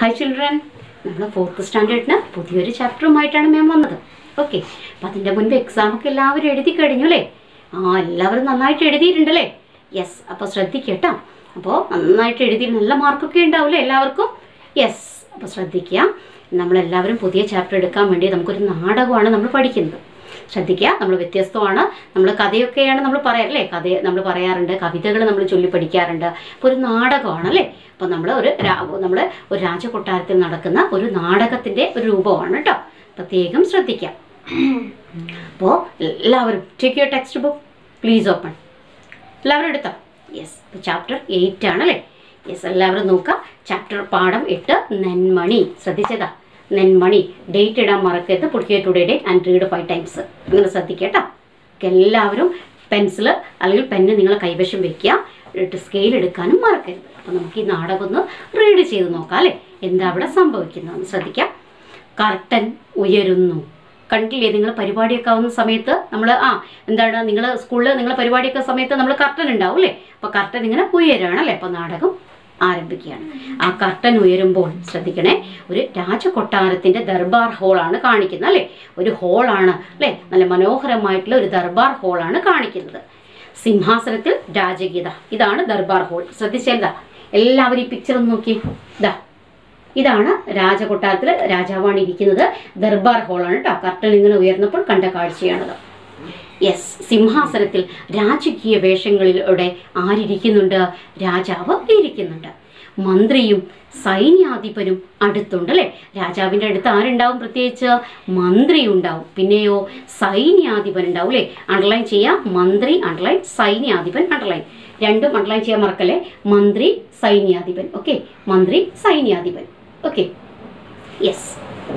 hi children നമ്മൾ fourth സ്റ്റാൻഡേർഡിന് പുതിയൊരു ചാപ്റ്ററുമായിട്ടാണ് മാം വന്നത് ഓക്കെ അപ്പം അതിൻ്റെ മുൻപ് എക്സാമൊക്കെ എല്ലാവരും എഴുതി കഴിഞ്ഞു അല്ലേ ആ എല്ലാവരും നന്നായിട്ട് എഴുതിയിട്ടുണ്ടല്ലേ യെസ് അപ്പോൾ ശ്രദ്ധിക്കട്ടോ അപ്പോൾ നന്നായിട്ട് എഴുതി നല്ല മാർക്കൊക്കെ ഉണ്ടാവില്ലേ എല്ലാവർക്കും യെസ് അപ്പോൾ ശ്രദ്ധിക്കുക നമ്മളെല്ലാവരും പുതിയ ചാപ്റ്റർ എടുക്കാൻ വേണ്ടി നമുക്കൊരു നാടകമാണ് നമ്മൾ പഠിക്കുന്നത് ശ്രദ്ധിക്കുക നമ്മൾ വ്യത്യസ്തമാണ് നമ്മൾ കഥയൊക്കെയാണ് നമ്മൾ പറയാറല്ലേ കഥ നമ്മൾ പറയാറുണ്ട് കവിതകൾ നമ്മൾ ചൊല്ലി പഠിക്കാറുണ്ട് അപ്പോൾ ഒരു നാടകമാണ് അല്ലേ അപ്പോൾ നമ്മൾ ഒരു നമ്മൾ ഒരു രാജകൊട്ടാരത്തിൽ നടക്കുന്ന ഒരു നാടകത്തിൻ്റെ ഒരു രൂപമാണ് കേട്ടോ പ്രത്യേകം ശ്രദ്ധിക്കാം അപ്പോൾ എല്ലാവരും take your textbook please open എല്ലാവരും എടുത്തോ യെസ് ചാപ്റ്റർ എയ്റ്റ് ആണ് അല്ലേ യെസ് എല്ലാവരും നോക്കുക ചാപ്റ്റർ പാഠം എട്ട് നെന്മണി ശ്രദ്ധിച്ചതാ നെന്മണി ഡേറ്റ് ഇടാൻ മറക്കരുത് പുടിയ today date and read five times നിങ്ങൾ ശ്രദ്ധിക്കട്ടോ എല്ലാവരും പെൻസിൽ അല്ലെങ്കിൽ പെന്ന് നിങ്ങൾ കൈവശം വെക്കുക സ്കെയിൽ എടുക്കാനും മറക്കരുത് അപ്പോൾ നമുക്ക് ഈ നാടകം ഒന്ന് റീഡ് ചെയ്ത് നോക്കാം അല്ലേ എന്താ അവിടെ സംഭവിക്കുന്നതെന്ന് ശ്രദ്ധിക്കാം കർട്ടൻ ഉയരുന്നു കണ്ടില്ലേ നിങ്ങൾ പരിപാടിയൊക്കെ ആവുന്ന സമയത്ത് നമ്മൾ ആ എന്താണ് നിങ്ങൾ സ്കൂളിൽ നിങ്ങൾ പരിപാടിയൊക്കെ സമയത്ത് നമ്മൾ കർട്ടൻ ഉണ്ടാവും അല്ലേ അപ്പോൾ കർട്ടൻ ഇങ്ങനെ ഉയരുകയാണ് അല്ലേ അപ്പോൾ നാടകം ആരംഭിക്കുകയാണ് ആ കർട്ടൻ ഉയരുമ്പോൾ ശ്രദ്ധിക്കണേ ഒരു രാജകൊട്ടാരത്തിന്റെ ദർബാർ ഹോളാണ് കാണിക്കുന്നത് അല്ലേ ഒരു ഹോളാണ് അല്ലേ നല്ല മനോഹരമായിട്ടുള്ള ഒരു ദർബാർ ഹോളാണ് കാണിക്കുന്നത് സിംഹാസനത്തിൽ രാജഗീത ഇതാണ് ദർബാർ ഹോൾ ശ്രദ്ധിച്ചേതാ എല്ലാവരും ഈ പിക്ചർ ഒന്ന് നോക്കി ഇതാ ഇതാണ് രാജകൊട്ടാരത്തിൽ രാജാവാണ് ഇരിക്കുന്നത് ദർബാർ ഹോളാണ് കേട്ടോ കർട്ടൻ ഇങ്ങനെ ഉയർന്നപ്പോൾ കണ്ട കാഴ്ചയാണത് യെസ് സിംഹാസനത്തിൽ രാജകീയ വേഷങ്ങളിലൂടെ ആരിയ്ക്കുന്നുണ്ട് രാജാവ് ഇരിക്കുന്നുണ്ട് മന്ത്രിയും സൈന്യാധിപനും അടുത്തുണ്ട് അല്ലേ രാജാവിൻ്റെ അടുത്ത് ആരുണ്ടാവും പ്രത്യേകിച്ച് മന്ത്രി ഉണ്ടാവും പിന്നെയോ സൈന്യാധിപൻ ഉണ്ടാവും അല്ലേ അണ്ടർലൈൻ ചെയ്യാം മന്ത്രി അണ്ടർലൈൻ സൈന്യാധിപൻ അണ്ടർലൈൻ രണ്ടും അണ്ടർലൈൻ ചെയ്യാൻ മറക്കല്ലേ മന്ത്രി സൈന്യാധിപൻ ഓക്കെ മന്ത്രി സൈന്യാധിപൻ ഓക്കെ യെസ്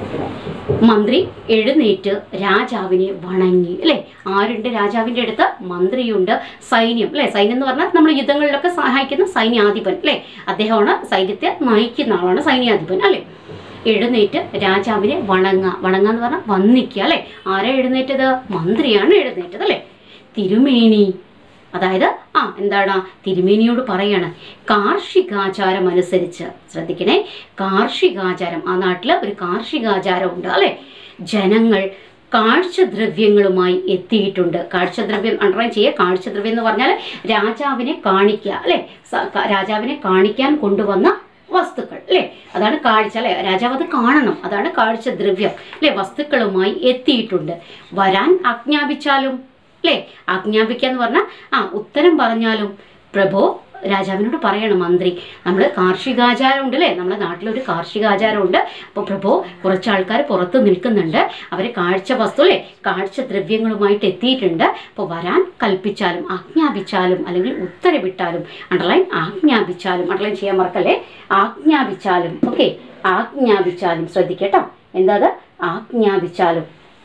മന്ത്രി എഴുന്നേറ്റ് രാജാവിനെ വണങ്ങി അല്ലേ ആരുണ്ട് രാജാവിൻ്റെ അടുത്ത് മന്ത്രിയുണ്ട് സൈന്യം അല്ലേ സൈന്യം എന്ന് പറഞ്ഞാൽ നമ്മൾ യുദ്ധങ്ങളിലൊക്കെ സഹായിക്കുന്ന സൈന്യാധിപൻ അല്ലേ അദ്ദേഹമാണ് സൈന്യത്തെ നയിക്കുന്ന ആളാണ് സൈന്യാധിപൻ അല്ലേ എഴുന്നേറ്റ് രാജാവിനെ വണങ്ങ വണങ്ങ എന്ന് പറഞ്ഞാൽ വന്നിക്കുക അല്ലേ ആരാ എഴുന്നേറ്റത് മന്ത്രിയാണ് എഴുന്നേറ്റത് അല്ലേ തിരുമേനി അതായത് ആ എന്താണ് തിരുമേനിയോട് പറയാണ് കാർഷികാചാരം അനുസരിച്ച് ശ്രദ്ധിക്കണേ കാർഷികാചാരം ആ നാട്ടിൽ ഒരു കാർഷികാചാരം ഉണ്ട് അല്ലെ ജനങ്ങൾ കാഴ്ചദ്രവ്യങ്ങളുമായി എത്തിയിട്ടുണ്ട് കാഴ്ചദ്രവ്യം അണ്ടർലൈൻ ചെയ്യുക കാഴ്ചദ്രവ്യം എന്ന് പറഞ്ഞാൽ രാജാവിനെ കാണിക്കുക അല്ലെ രാജാവിനെ കാണിക്കാൻ കൊണ്ടുവന്ന വസ്തുക്കൾ അല്ലേ അതാണ് കാഴ്ച അല്ലെ രാജാവ് അത് കാണണം അതാണ് കാഴ്ചദ്രവ്യം അല്ലെ വസ്തുക്കളുമായി എത്തിയിട്ടുണ്ട് വരാൻ ആജ്ഞാപിച്ചാലും അല്ലേ ആജ്ഞാപിക്കാന്ന് പറഞ്ഞാൽ ആ ഉത്തരം പറഞ്ഞാലും പ്രഭോ രാജാവിനോട് പറയണം മന്ത്രി നമ്മൾ കാർഷികാചാരം ഉണ്ട് അല്ലേ നമ്മുടെ നാട്ടിലൊരു കാർഷികാചാരമുണ്ട് അപ്പോൾ പ്രഭോ കുറച്ച് ആൾക്കാർ പുറത്ത് നിൽക്കുന്നുണ്ട് അവർ കാഴ്ച വസ്തു അല്ലേ കാഴ്ച ദ്രവ്യങ്ങളുമായിട്ട് എത്തിയിട്ടുണ്ട് അപ്പോൾ വരാൻ കൽപ്പിച്ചാലും ആജ്ഞാപിച്ചാലും അല്ലെങ്കിൽ ഉത്തരവിട്ടാലും അണ്ടർലൈൻ ആജ്ഞാപിച്ചാലും അണ്ടർലൈൻ ചെയ്യാൻ മറക്കല്ലേ ആജ്ഞാപിച്ചാലും ഓക്കെ ആജ്ഞാപിച്ചാലും ശ്രദ്ധിക്കട്ടോ എന്താ അത് ആജ്ഞാപിച്ചാലും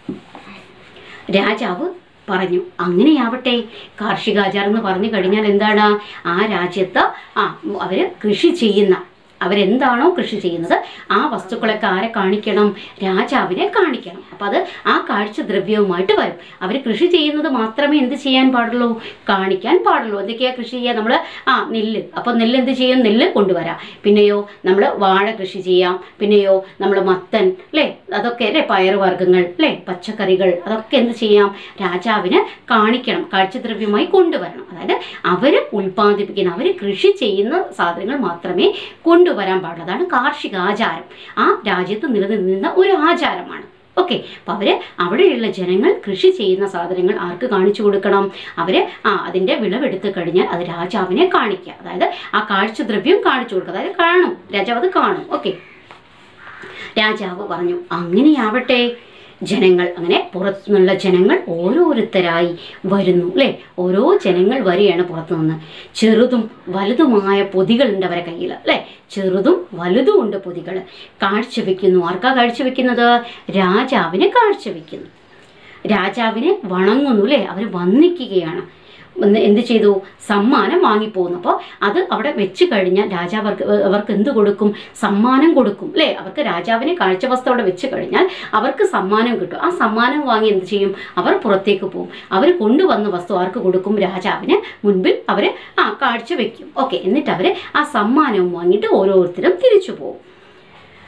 രാജാവ് പറഞ്ഞു അങ്ങനെയാവട്ടെ കാർഷികാചാരം എന്ന് പറഞ്ഞു കഴിഞ്ഞാൽ എന്താണ് ആ രാജ്യത്ത് ആ അവർ കൃഷി ചെയ്യുന്ന അവരെന്താണോ കൃഷി ചെയ്യുന്നത് ആ വസ്തുക്കളൊക്കെ ആരെ കാണിക്കണം രാജാവിനെ കാണിക്കണം അപ്പം അത് ആ കാഴ്ച ദ്രവ്യവുമായിട്ട് വരും അവർ കൃഷി ചെയ്യുന്നത് മാത്രമേ എന്ത് ചെയ്യാൻ പാടുള്ളൂ കാണിക്കാൻ പാടുള്ളൂ എന്തൊക്കെയാണ് കൃഷി ചെയ്യുക നമ്മൾ ആ നെല്ല് അപ്പോൾ നെല്ല് എന്ത് ചെയ്യും നെല്ല് കൊണ്ടുവരാം പിന്നെയോ നമ്മൾ വാഴ കൃഷി ചെയ്യാം പിന്നെയോ നമ്മൾ മത്തൻ അല്ലേ അതൊക്കെ അല്ലേ പയറുവർഗ്ഗങ്ങൾ അല്ലേ പച്ചക്കറികൾ അതൊക്കെ എന്ത് ചെയ്യാം രാജാവിന് കാണിക്കണം കാഴ്ചദ്രവ്യമായി കൊണ്ടുവരണം അതായത് അവർ ഉൽപ്പാദിപ്പിക്കുന്ന അവർ കൃഷി ചെയ്യുന്ന സാധനങ്ങൾ മാത്രമേ കൊണ്ടുവരാൻ പാടുള്ളൂ അതാണ് കാർഷിക ആചാരം ആ രാജ്യത്ത് നിലനിന്നിരുന്ന ഒരു ആചാരമാണ് ഓക്കെ അപ്പം അവർ അവിടെയുള്ള ജനങ്ങൾ കൃഷി ചെയ്യുന്ന സാധനങ്ങൾ ആർക്ക് കാണിച്ചു കൊടുക്കണം അവർ ആ അതിൻ്റെ വിളവെടുത്ത് കഴിഞ്ഞാൽ അത് രാജാവിനെ കാണിക്കുക അതായത് ആ കാഴ്ചദ്രവ്യം കാണിച്ചു കൊടുക്കുക അതായത് കാണും രാജാവ് അത് കാണും ഓക്കെ രാജാവ് പറഞ്ഞു അങ്ങനെയാവട്ടെ ജനങ്ങൾ അങ്ങനെ പുറത്തുനിന്നുള്ള ജനങ്ങൾ ഓരോരുത്തരായി വരുന്നു അല്ലേ ഓരോ ജനങ്ങൾ വരികയാണ് പുറത്തുനിന്ന് ചെറുതും വലുതുമായ പൊതികളുണ്ട് അവരെ കയ്യിൽ അല്ലേ ചെറുതും വലുതും ഉണ്ട് പൊതികൾ കാഴ്ചവെക്കുന്നു ആർക്കാ കാഴ്ചവെക്കുന്നത് രാജാവിനെ കാഴ്ചവെക്കുന്നു രാജാവിനെ വണങ്ങുന്നു അല്ലേ അവർ വന്നിക്കുകയാണ് ഒന്ന് എന്ത് ചെയ്തു സമ്മാനം വാങ്ങിപ്പോകുന്നു അപ്പോൾ അത് അവിടെ വെച്ച് കഴിഞ്ഞാൽ രാജാവർക്ക് അവർക്ക് എന്ത് കൊടുക്കും സമ്മാനം കൊടുക്കും അല്ലേ അവർക്ക് രാജാവിനെ കാഴ്ചവസ്തു അവിടെ വെച്ച് കഴിഞ്ഞാൽ അവർക്ക് സമ്മാനം കിട്ടും ആ സമ്മാനം വാങ്ങി എന്ത് ചെയ്യും അവർ പുറത്തേക്ക് പോകും അവർ കൊണ്ടുവന്ന വസ്തു ആർക്ക് കൊടുക്കും രാജാവിന് മുൻപിൽ അവർ ആ കാഴ്ച വെക്കും ഓക്കെ എന്നിട്ട് അവർ ആ സമ്മാനവും വാങ്ങിയിട്ട് ഓരോരുത്തരും തിരിച്ചു പോകും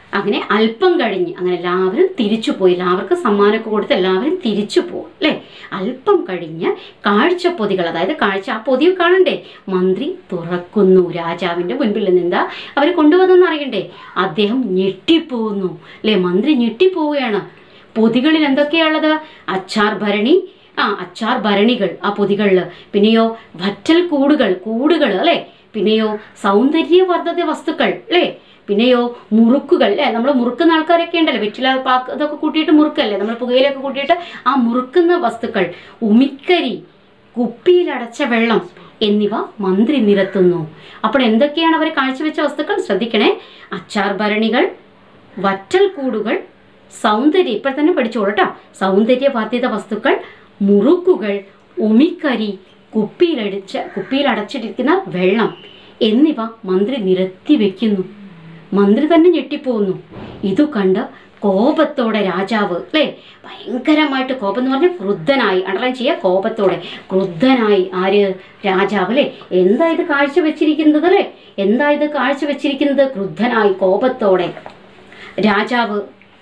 അങ്ങനെ അല്പം കഴിഞ്ഞ് അങ്ങനെ എല്ലാവരും തിരിച്ചു പോയി എല്ലാവർക്കും സമ്മാനമൊക്കെ കൊടുത്ത് എല്ലാവരും തിരിച്ചു പോകും അല്ലേ അല്പം കഴിഞ്ഞ് കാഴ്ചപ്പൊതികൾ അതായത് കാഴ്ച ആ പൊതി കാണണ്ടേ മന്ത്രി തുറക്കുന്നു രാജാവിൻ്റെ മുൻപിൽ നിന്ന് എന്താ അവർ കൊണ്ടുവന്നെന്ന് അറിയണ്ടേ അദ്ദേഹം ഞെട്ടിപ്പോകുന്നു അല്ലേ മന്ത്രി ഞെട്ടിപ്പോവുകയാണ് പൊതികളിൽ എന്തൊക്കെയാണുള്ളത് അച്ചാർ ഭരണി ആ അച്ചാർ ഭരണികൾ ആ പൊതികളിൽ പിന്നെയോ വറ്റൽ കൂടുകൾ കൂടുകൾ അല്ലേ പിന്നെയോ സൗന്ദര്യവർദ്ധക വസ്തുക്കൾ അല്ലേ പിന്നെയോ മുറുക്കുകൾ അല്ലേ നമ്മൾ മുറുക്കുന്ന ആൾക്കാരൊക്കെ ഉണ്ടല്ലോ വെറ്റില പാക്ക് ഇതൊക്കെ കൂട്ടിയിട്ട് മുറുക്കല്ലേ നമ്മൾ പുകയിലൊക്കെ കൂട്ടിയിട്ട് ആ മുറുക്കുന്ന വസ്തുക്കൾ ഉമിക്കരി കുപ്പിയിലടച്ച വെള്ളം എന്നിവ മന്ത്രി നിരത്തുന്നു അപ്പോൾ എന്തൊക്കെയാണ് അവർ കാഴ്ചവെച്ച വസ്തുക്കൾ ശ്രദ്ധിക്കണേ അച്ചാർ ഭരണികൾ വറ്റൽ കൂടുകൾ സൗന്ദര്യ ഇപ്പോൾ തന്നെ പഠിച്ചോളൂ കേട്ടോ സൗന്ദര്യവർദ്ധിത വസ്തുക്കൾ മുറുക്കുകൾ ഉമിക്കരി കുപ്പിയിലടിച്ച കുപ്പിയിലടച്ചിരിക്കുന്ന വെള്ളം എന്നിവ മന്ത്രി നിരത്തി വെക്കുന്നു മന്ത്രി തന്നെ ഞെട്ടിപ്പോകുന്നു ഇതു കണ്ട് കോപത്തോടെ രാജാവ് അല്ലേ ഭയങ്കരമായിട്ട് കോപം എന്ന് പറഞ്ഞാൽ ക്രുദ്ധനായി അണ്ടർലൈൻ ചെയ്യുക കോപത്തോടെ ക്രുദ്ധനായി ആര് രാജാവ് അല്ലേ എന്താ ഇത് കാഴ്ച വെച്ചിരിക്കുന്നത് അല്ലേ എന്താ ഇത് കാഴ്ച വെച്ചിരിക്കുന്നത് ക്രുദ്ധനായി കോപത്തോടെ രാജാവ്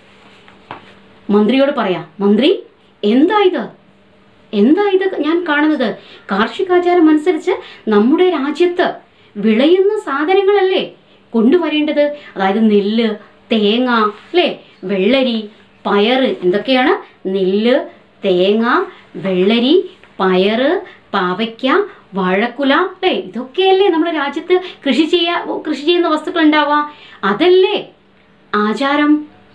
മന്ത്രിയോട് പറയാം മന്ത്രി എന്താ ഇത് എന്താ ഇത് ഞാൻ കാണുന്നത് കാർഷികാചാരം അനുസരിച്ച് നമ്മുടെ രാജ്യത്ത് വിളയുന്ന സാധനങ്ങളല്ലേ കൊണ്ടുവരേണ്ടത് അതായത് നെല്ല് തേങ്ങ അല്ലേ വെള്ളരി പയറ് എന്തൊക്കെയാണ് നെല്ല് തേങ്ങ വെള്ളരി പയറ് പാവയ്ക്ക വാഴക്കുല അല്ലേ ഇതൊക്കെയല്ലേ നമ്മുടെ രാജ്യത്ത് കൃഷി ചെയ്യാ കൃഷി ചെയ്യുന്ന വസ്തുക്കൾ ഉണ്ടാവുക അതല്ലേ ആചാരം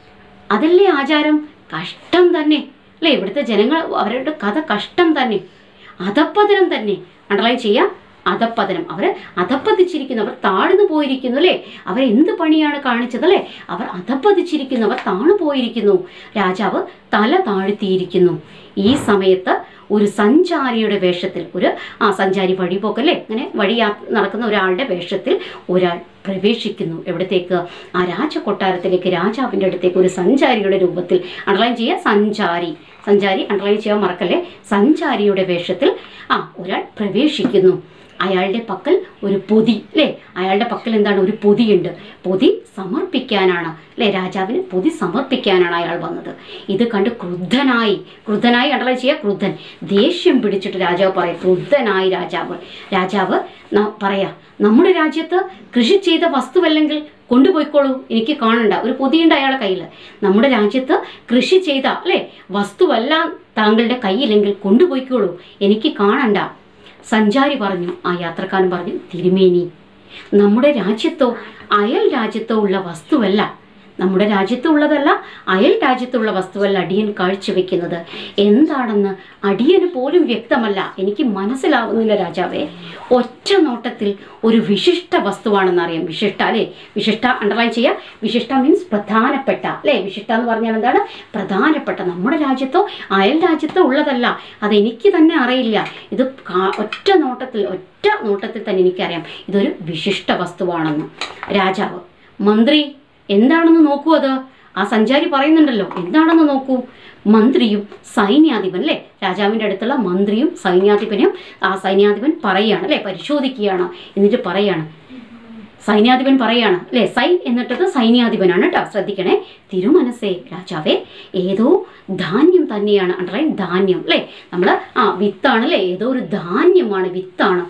അതല്ലേ ആചാരം കഷ്ടം തന്നെ അല്ലേ ഇവിടുത്തെ ജനങ്ങൾ അവരുടെ കഥ കഷ്ടം തന്നെ അധപ്പതനം തന്നെ അണ്ടർലൈൻ ചെയ്യാം അധപ്പതനം അവർ അധപ്പതിച്ചിരിക്കുന്നു അവർ താഴ്ന്നു പോയിരിക്കുന്നു അല്ലേ അവർ എന്ത് പണിയാണ് കാണിച്ചത് അല്ലേ അവർ അധപ്പതിച്ചിരിക്കുന്നു അവർ താണു പോയിരിക്കുന്നു രാജാവ് തല താഴ്ത്തിയിരിക്കുന്നു ഈ സമയത്ത് ഒരു സഞ്ചാരിയുടെ വേഷത്തിൽ ഒരു ആ സഞ്ചാരി വഴിപോക്കല്ലേ അങ്ങനെ വഴി യാ- നടക്കുന്ന ഒരാളുടെ വേഷത്തിൽ ഒരാൾ പ്രവേശിക്കുന്നു എവിടത്തേക്ക് ആ രാജകൊട്ടാരത്തിലേക്ക് രാജാവിൻ്റെ അടുത്തേക്ക് ഒരു സഞ്ചാരിയുടെ രൂപത്തിൽ അണ്ടർലൈൻ ചെയ്യുക സഞ്ചാരി സഞ്ചാരി അണ്ടർലൈൻ ചെയ്യാൻ മറക്കല്ലേ സഞ്ചാരിയുടെ വേഷത്തിൽ ആ ഒരാൾ പ്രവേശിക്കുന്നു അയാളുടെ പക്കൽ ഒരു പൊതി അല്ലേ അയാളുടെ പക്കൽ എന്താണ് ഒരു പൊതിയുണ്ട് പൊതി സമർപ്പിക്കാനാണ് അല്ലേ രാജാവിന് പൊതി സമർപ്പിക്കാനാണ് അയാൾ വന്നത് ഇത് കണ്ട് ക്രുദ്ധനായി ക്രുദ്ധനായി അണ്ടർലൈൻ ചെയ്യുക ക്രുദ്ധൻ ദേഷ്യം പിടിച്ചിട്ട് രാജാവ് പറയും ക്രുദ്ധനായി രാജാവ് രാജാവ് ന- പറയാ നമ്മുടെ രാജ്യത്ത് കൃഷി ചെയ്ത വസ്തുവല്ലെങ്കിൽ കൊണ്ടുപോയിക്കോളൂ എനിക്ക് കാണണ്ട ഒരു പൊതിയുണ്ട് അയാളുടെ കയ്യിൽ നമ്മുടെ രാജ്യത്ത് കൃഷി ചെയ്ത അല്ലേ വസ്തുവല്ല താങ്കളുടെ കയ്യിലെങ്കിൽ കൊണ്ടുപോയിക്കോളൂ എനിക്ക് കാണണ്ട സഞ്ചാരി പറഞ്ഞു ആ യാത്രക്കാരൻ പറഞ്ഞു തിരുമേനി നമ്മുടെ രാജ്യത്തോ അയൽ രാജ്യത്തോ ഉള്ള വസ്തുവല്ല നമ്മുടെ രാജ്യത്ത് ഉള്ളതല്ല അയൽ രാജ്യത്തുള്ള വസ്തുവല്ല അടിയൻ കാഴ്ചവെക്കുന്നത് എന്താണെന്ന് അടിയന് പോലും വ്യക്തമല്ല എനിക്ക് മനസ്സിലാവുന്നില്ല രാജാവേ ഒറ്റ നോട്ടത്തിൽ ഒരു വിശിഷ്ട വസ്തുവാണെന്ന് അറിയാം വിശിഷ്ട അല്ലേ വിശിഷ്ട അണ്ടർലൈൻ ചെയ്യുക വിശിഷ്ട മീൻസ് പ്രധാനപ്പെട്ട അല്ലേ വിശിഷ്ട എന്ന് പറഞ്ഞാൽ എന്താണ് പ്രധാനപ്പെട്ട നമ്മുടെ രാജ്യത്തോ അയൽ രാജ്യത്തോ ഉള്ളതല്ല അതെനിക്ക് തന്നെ അറിയില്ല ഇത് കാ- ഒറ്റ നോട്ടത്തിൽ ഒറ്റ നോട്ടത്തിൽ തന്നെ എനിക്കറിയാം ഇതൊരു വിശിഷ്ട വസ്തുവാണെന്ന് രാജാവ് മന്ത്രി എന്താണെന്ന് നോക്കൂ അത് ആ സഞ്ചാരി പറയുന്നുണ്ടല്ലോ എന്താണെന്ന് നോക്കൂ മന്ത്രിയും സൈന്യാധിപൻ അല്ലേ രാജാവിൻ്റെ അടുത്തുള്ള മന്ത്രിയും സൈന്യാധിപനും ആ സൈന്യാധിപൻ പറയാണ് അല്ലേ പരിശോധിക്കുകയാണ് എന്നിട്ട് പറയാണ് സൈന്യാധിപൻ പറയാണ് അല്ലേ സൈ എന്നിട്ടത് സൈന്യാധിപനാണ് കേട്ടോ ശ്രദ്ധിക്കണേ തിരുമനസേ രാജാവേ ഏതോ ധാന്യം തന്നെയാണ് അണ്ടർലൈൻ ധാന്യം അല്ലേ നമ്മൾ ആ വിത്താണ് അല്ലേ ഏതോ ഒരു ധാന്യമാണ് വിത്താണ്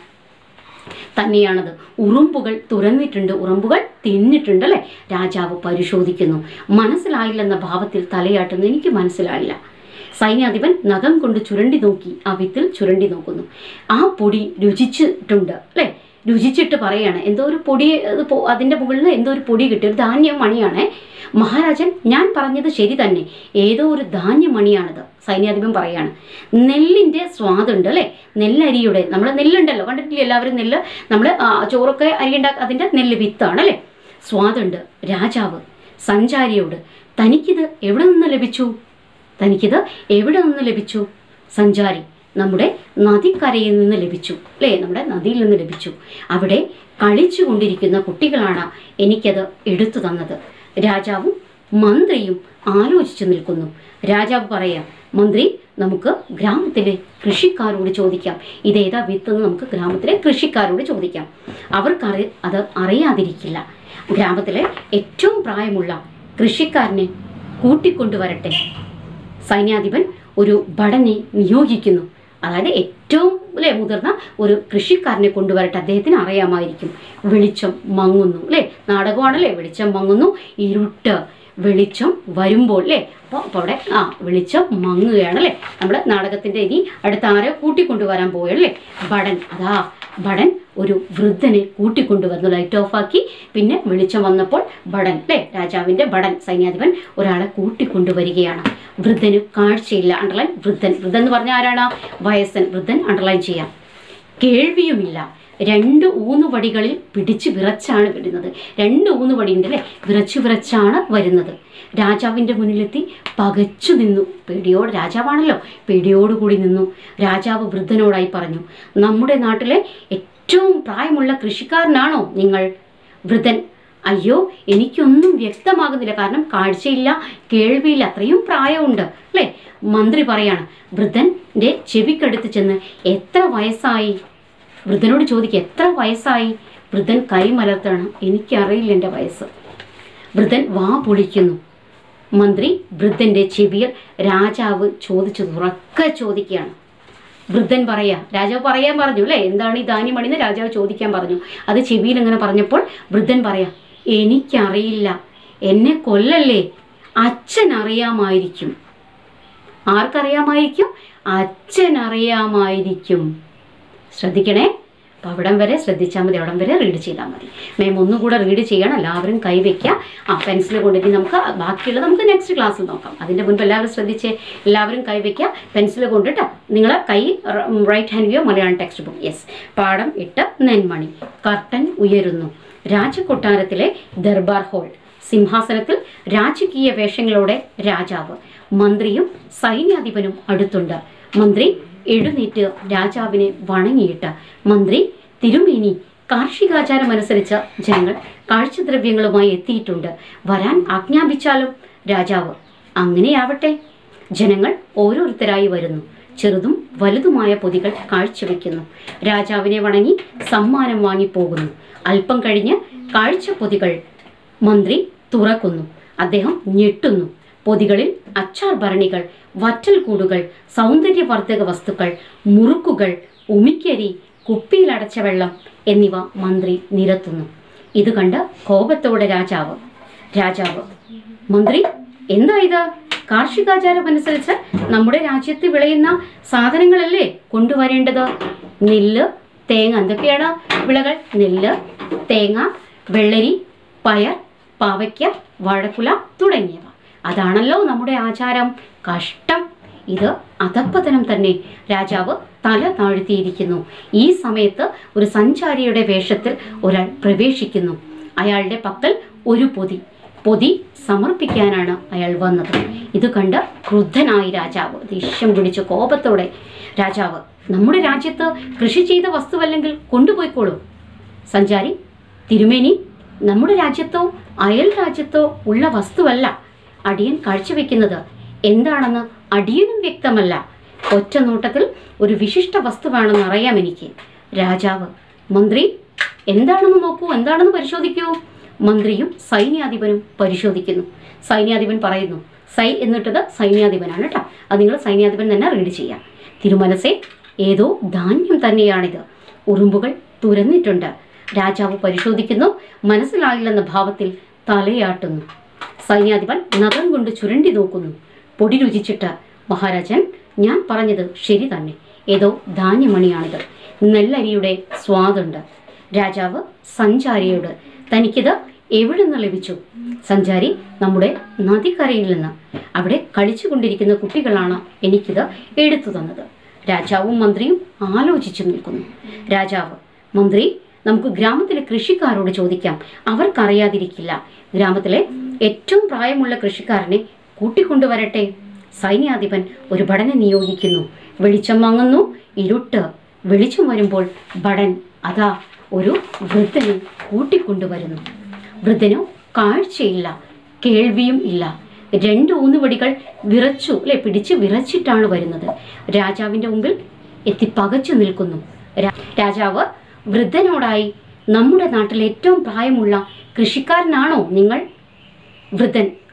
തന്നെയാണത് ഉറുമ്പുകൾ തുറന്നിട്ടുണ്ട് ഉറുമ്പുകൾ തിന്നിട്ടുണ്ട് അല്ലേ രാജാവ് പരിശോധിക്കുന്നു മനസ്സിലായില്ലെന്ന ഭാവത്തിൽ തലയാട്ടുന്നു എനിക്ക് മനസ്സിലായില്ല സൈന്യാധിപൻ നഖം കൊണ്ട് ചുരണ്ടി നോക്കി ആ വിത്തിൽ ചുരണ്ടി നോക്കുന്നു ആ പൊടി രുചിച്ചിട്ടുണ്ട് അല്ലേ രുചിച്ചിട്ട് പറയാണ് എന്തോ ഒരു പൊടി അത് പോ- അതിൻ്റെ മുകളിൽ എന്തോ ഒരു പൊടി കിട്ടി ഒരു ധാന്യം മണിയാണേ മഹാരാജൻ ഞാൻ പറഞ്ഞത് ശരി തന്നെ ഏതോ ഒരു ധാന്യമണിയാണിത് സൈന്യാധിപൻ പറയാണ് നെല്ലിൻ്റെ സ്വാദുണ്ട് അല്ലേ നെല്ലരിയുടെ നമ്മൾ നെല്ലുണ്ടല്ലോ കണ്ടിട്ടില്ലേ എല്ലാവരും നെല്ല് നമ്മൾ ചോറൊക്കെ അരി ഉണ്ടാക്കുക അതിൻ്റെ നെല്ല് വിത്താണ് അല്ലേ സ്വാദുണ്ട് രാജാവ് സഞ്ചാരിയോട് തനിക്കിത് എവിടെ നിന്ന് ലഭിച്ചു തനിക്കിത് എവിടെ നിന്ന് ലഭിച്ചു സഞ്ചാരി നമ്മുടെ നദിക്കരയിൽ നിന്ന് ലഭിച്ചു അല്ലേ നമ്മുടെ നദിയിൽ നിന്ന് ലഭിച്ചു അവിടെ കളിച്ചു കൊണ്ടിരിക്കുന്ന കുട്ടികളാണ് എനിക്കത് എടുത്തു തന്നത് രാജാവും മന്ത്രിയും ആലോചിച്ചു നിൽക്കുന്നു രാജാവ് പറയാം മന്ത്രി നമുക്ക് ഗ്രാമത്തിലെ കൃഷിക്കാരോട് ചോദിക്കാം ഇതേതാ വിത്തെന്ന് നമുക്ക് ഗ്രാമത്തിലെ കൃഷിക്കാരോട് ചോദിക്കാം അവർക്ക് അറി അത് അറിയാതിരിക്കില്ല ഗ്രാമത്തിലെ ഏറ്റവും പ്രായമുള്ള കൃഷിക്കാരനെ കൂട്ടിക്കൊണ്ടുവരട്ടെ സൈന്യാധിപൻ ഒരു ഭടനെ നിയോഗിക്കുന്നു അതായത് ഏറ്റവും അല്ലെ മുതിർന്ന ഒരു കൃഷിക്കാരനെ കൊണ്ടുവരട്ടെ അദ്ദേഹത്തിന് അറിയാമായിരിക്കും വെളിച്ചം മങ്ങുന്നു അല്ലേ നാടകമാണല്ലേ വെളിച്ചം മങ്ങുന്നു ഇരുട്ട് വെളിച്ചം വരുമ്പോൾ അല്ലേ അപ്പോൾ അപ്പോൾ അവിടെ ആ വെളിച്ചം മങ്ങുകയാണ് അല്ലേ നമ്മുടെ നാടകത്തിൻ്റെ ഇനി അടുത്ത ആരെ കൂട്ടിക്കൊണ്ടുവരാൻ പോവുകയല്ലേ ഭടൻ അതാ ഭടൻ ഒരു വൃദ്ധനെ കൂട്ടിക്കൊണ്ടുവന്നു ലൈറ്റ് ഓഫ് ആക്കി പിന്നെ വെളിച്ചം വന്നപ്പോൾ ഭടൻ അല്ലേ രാജാവിൻ്റെ ഭടൻ സൈന്യാധിപൻ ഒരാളെ കൂട്ടിക്കൊണ്ടുവരികയാണ് വൃദ്ധന് കാഴ്ചയില്ല അണ്ടർലൈൻ വൃദ്ധൻ വൃദ്ധൻ എന്ന് പറഞ്ഞാൽ ആരാണ് വയസ്സൻ വൃദ്ധൻ അണ്ടർലൈൻ ചെയ്യാം കേൾവിയുമില്ല രണ്ട് ഊന്നുവടികളിൽ പിടിച്ച് വിറച്ചാണ് വരുന്നത് രണ്ട് ഊന്നുവടിയുണ്ട് അല്ലേ വിറച്ചു വിറച്ചാണ് വരുന്നത് രാജാവിൻ്റെ മുന്നിലെത്തി പകച്ചു നിന്നു പേടിയോട് രാജാവാണല്ലോ പേടിയോടുകൂടി നിന്നു രാജാവ് വൃദ്ധനോടായി പറഞ്ഞു നമ്മുടെ നാട്ടിലെ ഏറ്റവും പ്രായമുള്ള കൃഷിക്കാരനാണോ നിങ്ങൾ വൃദ്ധൻ അയ്യോ എനിക്കൊന്നും വ്യക്തമാകുന്നില്ല കാരണം കാഴ്ചയില്ല കേൾവിയില്ല അത്രയും പ്രായമുണ്ട് അല്ലേ മന്ത്രി പറയാണ് വൃദ്ധൻ്റെ ചെവിക്കടുത്ത് ചെന്ന് എത്ര വയസ്സായി വൃദ്ധനോട് ചോദിക്കുക എത്ര വയസ്സായി വൃദ്ധൻ കൈമലർത്താണ് എനിക്കറിയില്ല എൻ്റെ വയസ്സ് വൃദ്ധൻ വാ പൊളിക്കുന്നു മന്ത്രി വൃദ്ധൻ്റെ ചെവിയിൽ രാജാവ് ചോദിച്ചത് ഉറക്കെ ചോദിക്കുകയാണ് വൃദ്ധൻ പറയാ രാജാവ് പറയാൻ പറഞ്ഞു അല്ലേ എന്താണ് ഈ ധാന്യമണിന്ന് രാജാവ് ചോദിക്കാൻ പറഞ്ഞു അത് ചെവിയിൽ അങ്ങനെ പറഞ്ഞപ്പോൾ വൃദ്ധൻ പറയാ എനിക്കറിയില്ല എന്നെ കൊല്ലല്ലേ അച്ഛൻ അറിയാമായിരിക്കും ആർക്കറിയാമായിരിക്കും അച്ഛൻ അറിയാമായിരിക്കും ശ്രദ്ധിക്കണേ അപ്പോൾ അവിടം വരെ ശ്രദ്ധിച്ചാൽ മതി അവിടം വരെ റീഡ് ചെയ്താൽ മതി മാം ഒന്നുകൂടെ റീഡ് ചെയ്യണം എല്ലാവരും കൈവയ്ക്കുക ആ പെൻസിൽ കൊണ്ടിട്ട് നമുക്ക് ബാക്കിയുള്ളത് നമുക്ക് നെക്സ്റ്റ് ക്ലാസ്സിൽ നോക്കാം അതിൻ്റെ മുൻപ് എല്ലാവരും ശ്രദ്ധിച്ച് എല്ലാവരും കൈവയ്ക്കുക പെൻസിൽ കൊണ്ടിട്ട് നിങ്ങളെ കൈ റൈറ്റ് ഹാൻഡ് വ്യൂ മലയാളം ടെക്സ്റ്റ് ബുക്ക് യെസ് പാഠം എട്ട് നെന്മണി കർട്ടൻ ഉയരുന്നു രാജകൊട്ടാരത്തിലെ ദർബാർ ഹോൾ സിംഹാസനത്തിൽ രാജകീയ വേഷങ്ങളോടെ രാജാവ് മന്ത്രിയും സൈന്യാധിപനും അടുത്തുണ്ട് മന്ത്രി എഴുന്നേറ്റ് രാജാവിനെ വണങ്ങിയിട്ട് മന്ത്രി തിരുമേനി കാർഷികാചാരമനുസരിച്ച് ജനങ്ങൾ കാഴ്ചദ്രവ്യങ്ങളുമായി എത്തിയിട്ടുണ്ട് വരാൻ ആജ്ഞാപിച്ചാലും രാജാവ് അങ്ങനെയാവട്ടെ ജനങ്ങൾ ഓരോരുത്തരായി വരുന്നു ചെറുതും വലുതുമായ പൊതികൾ കാഴ്ചവെക്കുന്നു രാജാവിനെ വണങ്ങി സമ്മാനം വാങ്ങിപ്പോകുന്നു അല്പം കഴിഞ്ഞ് കാഴ്ചപ്പൊതികൾ മന്ത്രി തുറക്കുന്നു അദ്ദേഹം ഞെട്ടുന്നു പൊതികളിൽ അച്ചാർ ഭരണികൾ വറ്റൽ കൂടുകൾ സൗന്ദര്യവർദ്ധക വസ്തുക്കൾ മുറുക്കുകൾ ഉമിക്കരി കുപ്പിയിലടച്ച വെള്ളം എന്നിവ മന്ത്രി നിരത്തുന്നു ഇത് കണ്ട് കോപത്തോടെ രാജാവ് രാജാവ് മന്ത്രി എന്താ ഇത് കാർഷികാചാരമനുസരിച്ച് നമ്മുടെ രാജ്യത്ത് വിളയുന്ന സാധനങ്ങളല്ലേ കൊണ്ടുവരേണ്ടത് നെല്ല് തേങ്ങ എന്തൊക്കെയാണ് വിളകൾ നെല്ല് തേങ്ങ വെള്ളരി പയർ പാവയ്ക്ക വാഴക്കുല തുടങ്ങിയവ അതാണല്ലോ നമ്മുടെ ആചാരം കഷ്ടം ഇത് അധപ്പതനം തന്നെ രാജാവ് തല താഴ്ത്തിയിരിക്കുന്നു ഈ സമയത്ത് ഒരു സഞ്ചാരിയുടെ വേഷത്തിൽ ഒരാൾ പ്രവേശിക്കുന്നു അയാളുടെ പക്കൽ ഒരു പൊതി പൊതി സമർപ്പിക്കാനാണ് അയാൾ വന്നത് ഇത് കണ്ട് ക്രുദ്ധനായി രാജാവ് ദേഷ്യം പിടിച്ച് കോപത്തോടെ രാജാവ് നമ്മുടെ രാജ്യത്ത് കൃഷി ചെയ്ത വസ്തുവല്ലെങ്കിൽ കൊണ്ടുപോയിക്കോളൂ സഞ്ചാരി തിരുമേനി നമ്മുടെ രാജ്യത്തോ അയൽ രാജ്യത്തോ ഉള്ള വസ്തുവല്ല അടിയൻ കാഴ്ചവെക്കുന്നത് എന്താണെന്ന് അടിയനും വ്യക്തമല്ല ഒറ്റ നോട്ടത്തിൽ ഒരു വിശിഷ്ട വസ്തുവാണെന്ന് അറിയാം എനിക്ക് രാജാവ് മന്ത്രി എന്താണെന്ന് നോക്കൂ എന്താണെന്ന് പരിശോധിക്കൂ മന്ത്രിയും സൈന്യാധിപനും പരിശോധിക്കുന്നു സൈന്യാധിപൻ പറയുന്നു സൈ എന്നിട്ടത് സൈന്യാധിപനാണ് കേട്ടോ അത് നിങ്ങൾ സൈന്യാധിപൻ തന്നെ റീഡ് ചെയ്യാം തിരുമനസെ ഏതോ ധാന്യം തന്നെയാണിത് ഉറുമ്പുകൾ തുരന്നിട്ടുണ്ട് രാജാവ് പരിശോധിക്കുന്നു മനസ്സിലായില്ലെന്ന ഭാവത്തിൽ തലയാട്ടുന്നു സൈന്യാധിപൻ നഖം കൊണ്ട് ചുരണ്ടി നോക്കുന്നു പൊടി രുചിച്ചിട്ട് മഹാരാജൻ ഞാൻ പറഞ്ഞത് ശരി തന്നെ ഏതോ ധാന്യമണിയാണിത് നെല്ലരിയുടെ സ്വാദുണ്ട് രാജാവ് സഞ്ചാരിയോട് തനിക്കിത് എവിടെ നിന്ന് ലഭിച്ചു സഞ്ചാരി നമ്മുടെ നദിക്കരയിൽ നിന്ന് അവിടെ കളിച്ചുകൊണ്ടിരിക്കുന്ന കുട്ടികളാണ് എനിക്കിത് എടുത്തു തന്നത് രാജാവും മന്ത്രിയും ആലോചിച്ചു നിൽക്കുന്നു രാജാവ് മന്ത്രി നമുക്ക് ഗ്രാമത്തിലെ കൃഷിക്കാരോട് ചോദിക്കാം അവർക്കറിയാതിരിക്കില്ല ഗ്രാമത്തിലെ ഏറ്റവും പ്രായമുള്ള കൃഷിക്കാരനെ കൂട്ടിക്കൊണ്ടുവരട്ടെ സൈന്യാധിപൻ ഒരു ഭടനെ നിയോഗിക്കുന്നു വെളിച്ചം വാങ്ങുന്നു ഇരുട്ട് വെളിച്ചം വരുമ്പോൾ ഭടൻ അതാ ഒരു വൃദ്ധനെ കൂട്ടിക്കൊണ്ടുവരുന്നു വൃദ്ധനു കാഴ്ചയില്ല കേൾവിയും ഇല്ല രണ്ട് ഊന്നുവടികൾ വിറച്ചു അല്ലെ പിടിച്ച് വിറച്ചിട്ടാണ് വരുന്നത് രാജാവിൻ്റെ മുമ്പിൽ എത്തി പകച്ചു നിൽക്കുന്നു രാ- രാജാവ് വൃദ്ധനോടായി നമ്മുടെ നാട്ടിലെ ഏറ്റവും പ്രായമുള്ള കൃഷിക്കാരനാണോ നിങ്ങൾ വൃദ്ധൻ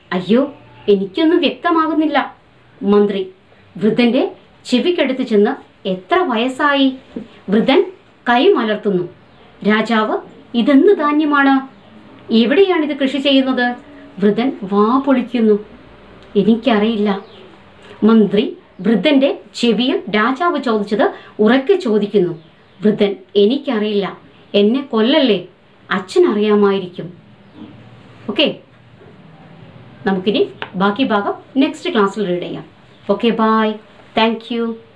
അയ്യോ എനിക്കൊന്നും വ്യക്തമാകുന്നില്ല മന്ത്രി വൃദ്ധന്റെ ചെവിക്കടുത്ത് ചെന്ന് എത്ര വയസ്സായി വൃദ്ധൻ കൈ മലർത്തുന്നു രാജാവ് ഇതെന്ത് ധാന്യമാണ് എവിടെയാണിത് കൃഷി ചെയ്യുന്നത് വൃദ്ധൻ വാ പൊളിക്കുന്നു എനിക്കറിയില്ല മന്ത്രി വൃദ്ധന്റെ ചെവിയിൽ രാജാവ് ചോദിച്ചത് ഉറക്കെ ചോദിക്കുന്നു വൃദ്ധൻ എനിക്കറിയില്ല എന്നെ കൊല്ലല്ലേ അച്ഛൻ അറിയാമായിരിക്കും ഓക്കെ നമുക്കിനി ബാക്കി ഭാഗം നെക്സ്റ്റ് ക്ലാസ്സിൽ റീഡ് ചെയ്യാം ഓക്കെ ബായ് താങ്ക് യു